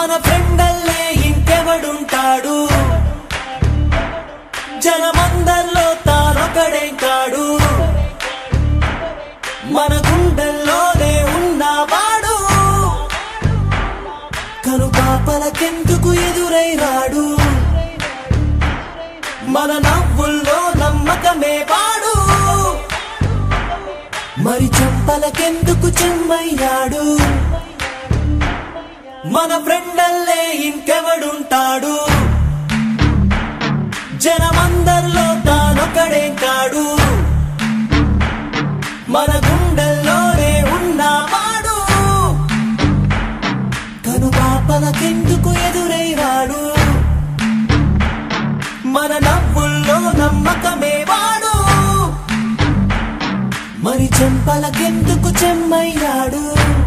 మన ఫ్రెండల్లే ఇంకెవడుంటాడు జనమందరిలో తానొకడే కాడు మన గుండెల్లోనే ఉన్నవాడు కను పాపలకెందుకు ఎదురై రాడు మన నవ్వుల్లో నమ్మకమే వాడు మరి చెంపలకెందుకు చెమ్మయ్యాడు మన ఫ్రెండల్లే ఇంకెవడుంటాడు జనమందరిలో తానొకడే కాడు మన గుండెల్లోనే ఉన్నవాడు కను పాపలకెందుకు ఎదురై రాడు మన నవ్వుల్లో నమ్మకమే వాడు మరి చెంపలకెందుకు చెమ్మయ్యాడు